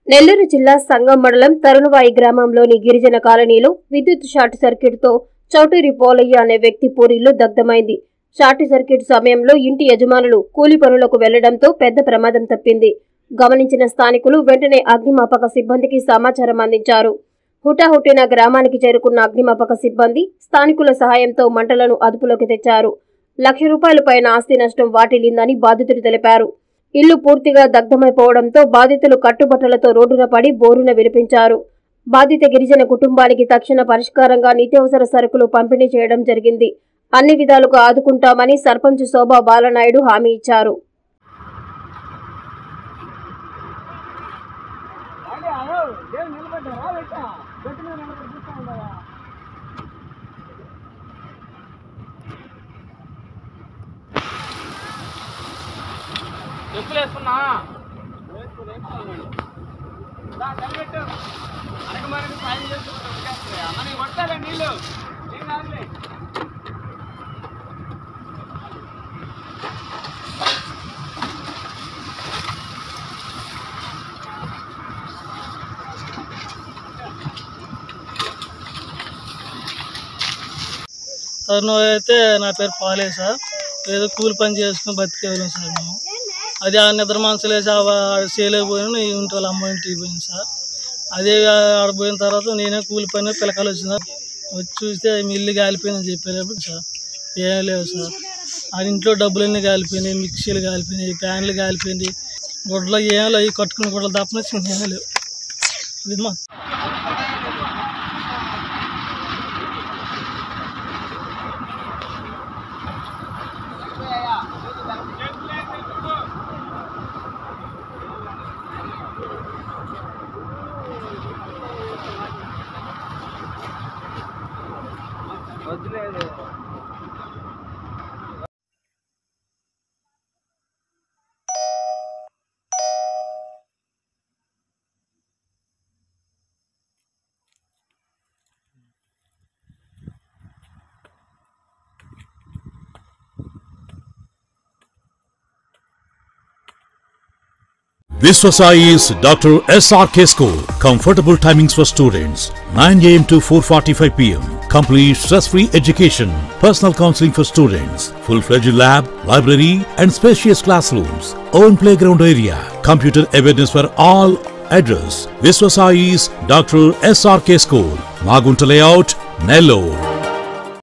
నెల్లూరు జిల్లా సంగం మండలం తరుణవాయి గ్రామంలోని గిరిజన కాలనీలో విద్యుత్ షార్ట్ సర్క్యూట్తో చౌటూరి పోలయ్య అనే వ్యక్తి పూరిల్లు దగ్ధమైంది షార్ట్ సర్క్యూట్ సమయంలో ఇంటి యజమానులు కూలి పనులకు వెళ్లడంతో పెద్ద ప్రమాదం తప్పింది గమనించిన స్థానికులు వెంటనే అగ్నిమాపక సిబ్బందికి సమాచారం అందించారు హుటాహుటిన గ్రామానికి చేరుకున్న అగ్నిమాపక సిబ్బంది స్థానికుల సహాయంతో మంటలను అదుపులోకి తెచ్చారు లక్ష రూపాయల పైన ఆస్తి నష్టం వాటిల్లిందని బాధితులు తెలిపారు ఇల్లు పూర్తిగా దగ్ధమైపోవడంతో బాధితులు కట్టుబట్టలతో రోడ్డున పడి బోరున విలిపించారు బాధిత గిరిజన కుటుంబానికి తక్షణ పరిష్కారంగా నిత్యావసర సరుకులు పంపిణీ చేయడం జరిగింది అన్ని విధాలుగా ఆదుకుంటామని సర్పంచ్ శోభా బాలనాయుడు హామీ ఇచ్చారు అంటే అదో దేవుడు నిలబడ్డారా పెట్టా గట్టి మీద నిలబడి చూస్తా ఉండవా చెప్పులు వేసుకున్నా కలిపెట్టు అనక మనకి సాయం చేస్తున్నా మనకి కొట్టాలి నీళ్ళు ఏం కాదులే తను అయితే నా పేరు పాలే సార్ ఏదో కూలి పని చేసుకుని బతికేవాళ్ళం సార్ మేము అది ఆ నిద్ర మనసులు వేసి చేయలేకపోయినా ఇంటి వాళ్ళ అమ్మ ఇంటికి పోయింది సార్ అదే ఆడ పోయిన తర్వాత నేనే కూలి పని పిల్లకాయలు వచ్చింది సార్ వచ్చి చూస్తే మీ ఇల్లు కాలిపోయిందని చెప్పేటప్పుడు సార్ ఏం లేవు సార్ ఆ ఇంట్లో డబ్బులన్నీ కాలిపోయినాయి మిక్సీలు కాలిపోయినాయి ఫ్యాన్లు కాలిపోయినాయి గుడ్లో ఏం లేవు ఈ కట్టుకున్న గుడ్డలు తప్పని చిన్న ఏం లేవు ఇది మా వద్దులేదు Viswasai is Dr. SRK School. Comfortable timings for students 9 am to 4:45 pm. Complete stress-free education. Personal counseling for students. Full-fledged lab, library, and spacious classrooms. Own playground area. Computer awareness for all. Address: Viswasai is Dr. SRK School. Magunta Layout, Nellore.